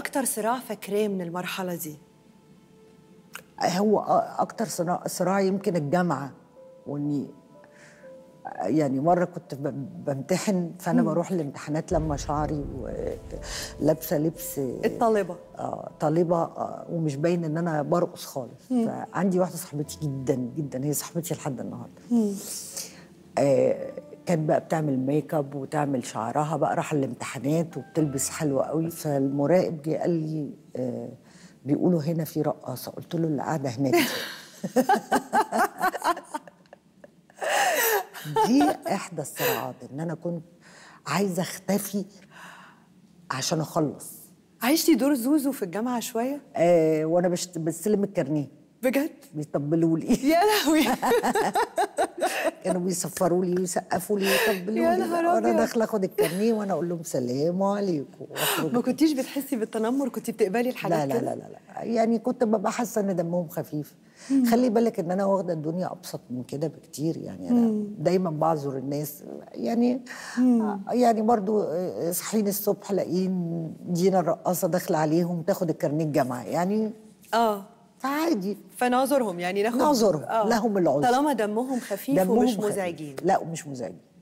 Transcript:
اكتر صراع فاكراه من المرحله دي هو اكتر صراع, صراع يمكن الجامعه واني يعني مره كنت ب- بمتحن فانا بروح الامتحانات لما شعري ولابسه لبس الطالبه آه طالبه آه ومش باين ان انا برقص خالص فعندي واحده صاحبتي جدا جدا هي صاحبتي لحد النهارده آه كانت بقى بتعمل ميك اب وتعمل شعرها بقى راح الامتحانات وبتلبس حلوه قوي فالمراقب جه قال لي آه بيقولوا هنا في رقاصه قلت له اللي قاعده هناك دي. دي احدى الصراعات ان انا كنت عايزه اختفي عشان اخلص عشتي دور زوزو في الجامعه شويه آه وانا بشت... بستلم الكارنيه بجد بيطبلوا لي يا لهوي كانوا بيصفروا لي ويسقفوا لي ويطبلوا يا لي نهار وانا أبيض. داخله اخد الكارنيه وانا اقول لهم سلام عليكم وأخرج. ما كنتيش بتحسي بالتنمر كنتي بتقبلي الحاجات لا لا كده؟ لا لا لا يعني كنت ببقى حاسه ان دمهم خفيف خلي بالك ان انا واخده الدنيا ابسط من كده بكتير يعني انا دايما بعذر الناس يعني يعني برضو آه، صاحيين الصبح لاقيين دينا الرقاصه داخله عليهم تاخد الكارنيه الجامعه يعني اه فعادي فنعذرهم يعني ناخد نعذرهم، لهم العذر. طالما دمهم خفيف دمهم ومش خفيف. مزعجين لا ومش مزعجين